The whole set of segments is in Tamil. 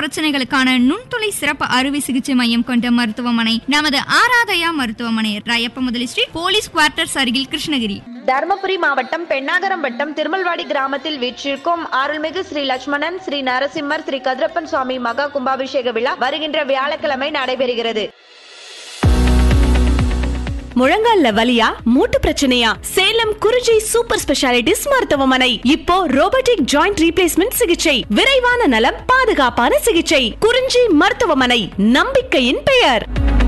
பிரச்சனைகளுக்கான நுண்துளை சிறப்பு அறுவை சிகிச்சை மையம் கொண்ட மருத்துவமனை நமது ஆராதயா மருத்துவமனை ராயப்ப முதலி ஸ்ட்ரீட் போலீஸ் குவார்ட்டர்ஸ் அருகில் கிருஷ்ணகிரி தருமபுரி மாவட்டம் பெண்ணாகரம் வட்டம் திருமல்வாடி கிராமத்தில் வீற்றிருக்கும் அருள்மிகு ஸ்ரீ லட்சுமணன் ஸ்ரீ நரசிம்மர் ஸ்ரீ கதிரப்பன் சுவாமி மகா கும்பாபிஷேக விழா வருகின்ற வியாழக்கிழமை நடைபெறுகிறது முழங்கால்ல வலியா மூட்டு பிரச்சனையா சேலம் குறிஞ்சி சூப்பர் ஸ்பெஷாலிட்டிஸ் மருத்துவமனை இப்போ ரோபோட்டிக் ஜாயிண்ட் ரீப்ளேஸ்மெண்ட் சிகிச்சை விரைவான நலம் பாதுகாப்பான சிகிச்சை குறிஞ்சி மருத்துவமனை நம்பிக்கையின் பெயர்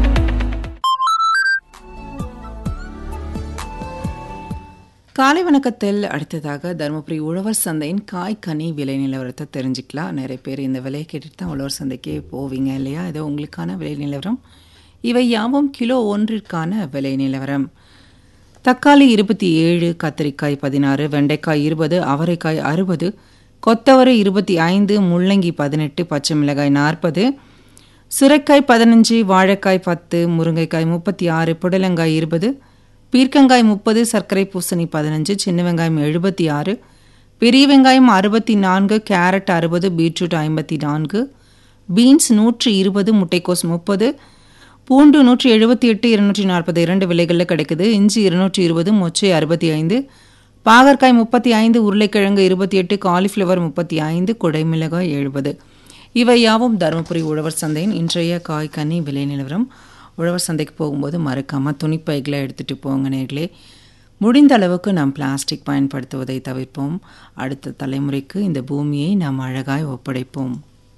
காலை வணக்கத்தில் அடுத்ததாக தருமபுரி உழவர் சந்தையின் காய் கனி விலை நிலவரத்தை தெரிஞ்சுக்கலாம் நிறைய பேர் இந்த விலையை கேட்டுட்டு தான் உழவர் சந்தைக்கே போவீங்க இல்லையா இது உங்களுக்கான விலை நிலவரம் இவை யாவும் கிலோ ஒன்றிற்கான விலை நிலவரம் தக்காளி இருபத்தி ஏழு கத்திரிக்காய் பதினாறு வெண்டைக்காய் இருபது அவரைக்காய் அறுபது கொத்தவரை இருபத்தி ஐந்து முள்ளங்கி பதினெட்டு பச்சை மிளகாய் நாற்பது சுரைக்காய் பதினஞ்சு வாழைக்காய் பத்து முருங்கைக்காய் முப்பத்தி ஆறு புடலங்காய் இருபது பீர்க்கங்காய் முப்பது சர்க்கரை பூசணி பதினஞ்சு சின்ன வெங்காயம் எழுபத்தி ஆறு பெரிய வெங்காயம் அறுபத்தி நான்கு கேரட் அறுபது பீட்ரூட் ஐம்பத்தி நான்கு பீன்ஸ் நூற்றி இருபது முட்டைக்கோஸ் முப்பது பூண்டு நூற்றி எழுபத்தி எட்டு இருநூற்றி நாற்பது இரண்டு விலைகளில் கிடைக்குது இஞ்சி இருநூற்றி இருபது மொச்சை அறுபத்தி ஐந்து பாகற்காய் முப்பத்தி ஐந்து உருளைக்கிழங்கு இருபத்தி எட்டு காலிஃப்ளவர் முப்பத்தி ஐந்து குடைமிளகாய் எழுபது இவை யாவும் தருமபுரி உழவர் சந்தையின் இன்றைய காய் கனி விலை நிலவரம் உழவர் சந்தைக்கு போகும்போது மறக்காமல் துணிப்பைகளை எடுத்துகிட்டு போங்க நேர்களே முடிந்த அளவுக்கு நாம் பிளாஸ்டிக் பயன்படுத்துவதை தவிர்ப்போம் அடுத்த தலைமுறைக்கு இந்த பூமியை நாம் அழகாய் ஒப்படைப்போம்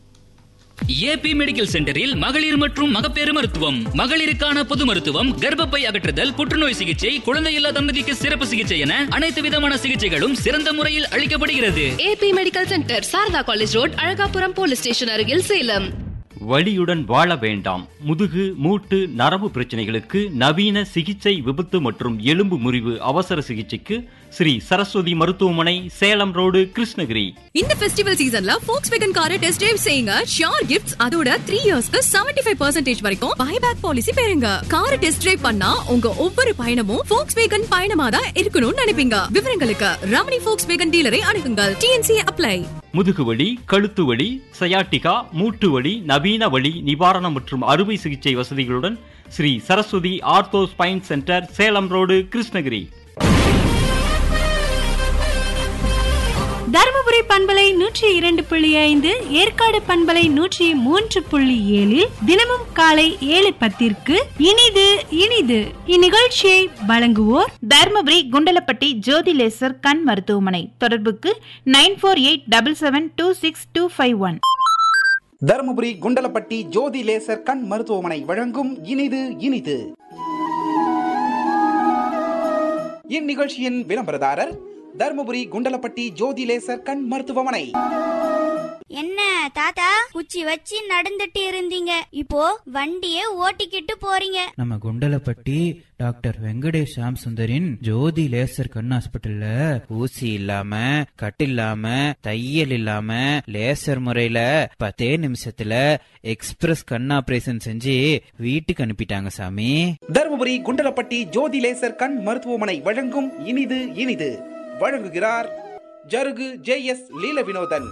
ஏபி மெடிக்கல் சென்டரில் மகளிர் மற்றும் மகப்பேறு மருத்துவம் மகளிருக்கான பொது மருத்துவம் கர்ப்பப்பை அகற்றுதல் புற்றுநோய் சிகிச்சை குழந்தையில்லா தம்பதிக்கு சிறப்பு சிகிச்சை என அனைத்து விதமான சிகிச்சைகளும் சிறந்த முறையில் அளிக்கப்படுகிறது AB medical centre Sharada college road Alagapuram police station அருகில் சேலம் வலியுடன் வாழ வேண்டாம் முதுகு மூட்டு நரம்பு பிரச்சனைகளுக்கு நவீன சிகிச்சை விபத்து மற்றும் எலும்பு முறிவு அவசர சிகிச்சைக்கு ஸ்ரீ சரஸ்வதி மருத்துவமனை சேலம் ரோடு கிருஷ்ணகிரி இந்த ஃபெஸ்டிவல் சீசன்ல ஃபோக்ஸ் வேகன் காரை டெஸ்ட் டிரைவ் செய்யுங்க ஷியோர் கிஃப்ட்ஸ் அதோட த்ரீ இயர்ஸ்க்கு செவன்டி ஃபைவ் பர்சன்டேஜ் வரைக்கும் பைபேக் பாலிசி பெறுங்க காரை டெஸ்ட் டிரைவ் பண்ணா உங்க ஒவ்வொரு பயணமும் ஃபோக்ஸ் வேகன் பயணமா தான் இருக்கணும்னு நினைப்பீங்க விவரங்களுக்கு ரமணி ஃபோக்ஸ் வேகன் டீலரை அணுகுங்கள் டிஎன்சி அப்ளை முதுகுவலி கழுத்து வலி சயாட்டிகா மூட்டு வலி நவீன வலி நிவாரணம் மற்றும் அறுவை சிகிச்சை வசதிகளுடன் Sri Saraswathi ortho spine centre Salem road Krishnagiri Dharmapuri பண்பலை நூற்றி இரண்டு புள்ளி ஐந்து ஏற்காடு பண்பலை நூற்றி மூன்று புள்ளி ஏழில் தினமும் காலை ஏழு பத்திற்கு இனிது இனிது இந்நிகழ்ச்சியை வழங்குவோர் தருமபுரி குண்டலப்பட்டி ஜோதி லேசர் கண் மருத்துவமனை தொடர்புக்கு nine four eight double seven two six two five one Dharmapuri Kundalapatti Jothi laser கண் மருத்துவமனை வழங்கும் இனிது இனிது இந்நிகழ்ச்சியின் விளம்பரதாரர் தருமபுரி குண்டலப்பட்டி ஜோதி லேசர் கண் மருத்துவமனை என்ன தாத்தா குச்சி வச்சு நடந்துட்டு இருந்தீங்க இப்போ வண்டியே ஓட்டிக்கிட்டு போறீங்க நம்ம குண்டலப்பட்டி டாக்டர் வெங்கடேஷ் சாம் சுந்தரின் ஜோதி லேசர் கண் ஹாஸ்பிட்டல்ல ஊசி இல்லாம கட்டு இல்லாம தையல் இல்லாம லேசர் முறையில பத்தே நிமிஷத்துல எக்ஸ்பிரஸ் கண் ஆபரேஷன் செஞ்சு வீட்டுக்கு அனுப்பிட்டாங்க சாமி தருமபுரி குண்டலப்பட்டி ஜோதி லேசர் கண் மருத்துவமனை வழங்கும் இனிது இனிது வழங்குகிறார் ஜருகு ஜே எஸ் லீல வினோதன்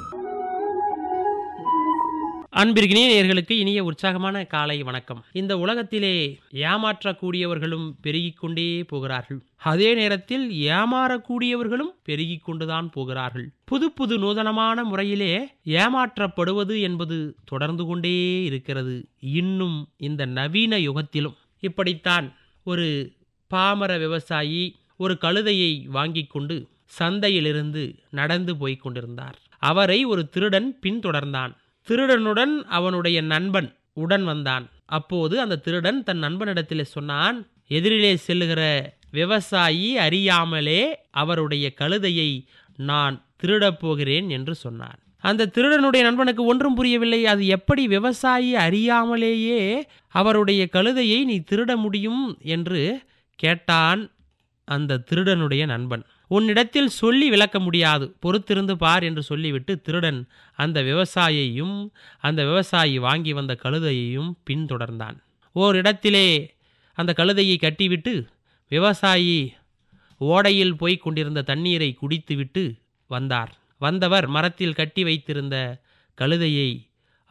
அன்பிற்கினே நேயர்களுக்கு இனிய உற்சாகமான காலை வணக்கம் இந்த உலகத்திலே ஏமாற்றக்கூடியவர்களும் பெருகிக் கொண்டே போகிறார்கள் அதே நேரத்தில் ஏமாறக்கூடியவர்களும் பெருகிக் கொண்டுதான் போகிறார்கள் புது புது நூதனமான முறையிலே ஏமாற்றப்படுவது என்பது தொடர்ந்து கொண்டே இருக்கிறது இன்னும் இந்த நவீன யுகத்திலும் இப்படித்தான் ஒரு பாமர விவசாயி ஒரு கழுதையை வாங்கி கொண்டு சந்தையிலிருந்து நடந்து போய்க் கொண்டிருந்தார் அவரை ஒரு திருடன் பின்தொடர்ந்தான் திருடனுடன் அவனுடைய நண்பன் உடன் வந்தான் அப்போது அந்த திருடன் தன் நண்பனிடத்தில் சொன்னான் எதிரிலே செல்லுகிற விவசாயி அறியாமலே அவருடைய கழுதையை நான் திருடப் போகிறேன் என்று சொன்னான் அந்த திருடனுடைய நண்பனுக்கு ஒன்றும் புரியவில்லை அது எப்படி விவசாயி அறியாமலேயே அவருடைய கழுதையை நீ திருட முடியும் என்று கேட்டான் அந்த திருடனுடைய நண்பன் உன்னிடத்தில் சொல்லி விளக்க முடியாது பொறுத்திருந்து பார் என்று சொல்லிவிட்டு திருடன் அந்த விவசாயியையும் அந்த விவசாயி வாங்கி வந்த கழுதையையும் பின்தொடர்ந்தான் ஓரிடத்திலே அந்த கழுதையை கட்டிவிட்டு விவசாயி ஓடையில் போய்க் கொண்டிருந்த தண்ணீரை குடித்துவிட்டு வந்தார் வந்தவர் மரத்தில் கட்டி வைத்திருந்த கழுதையை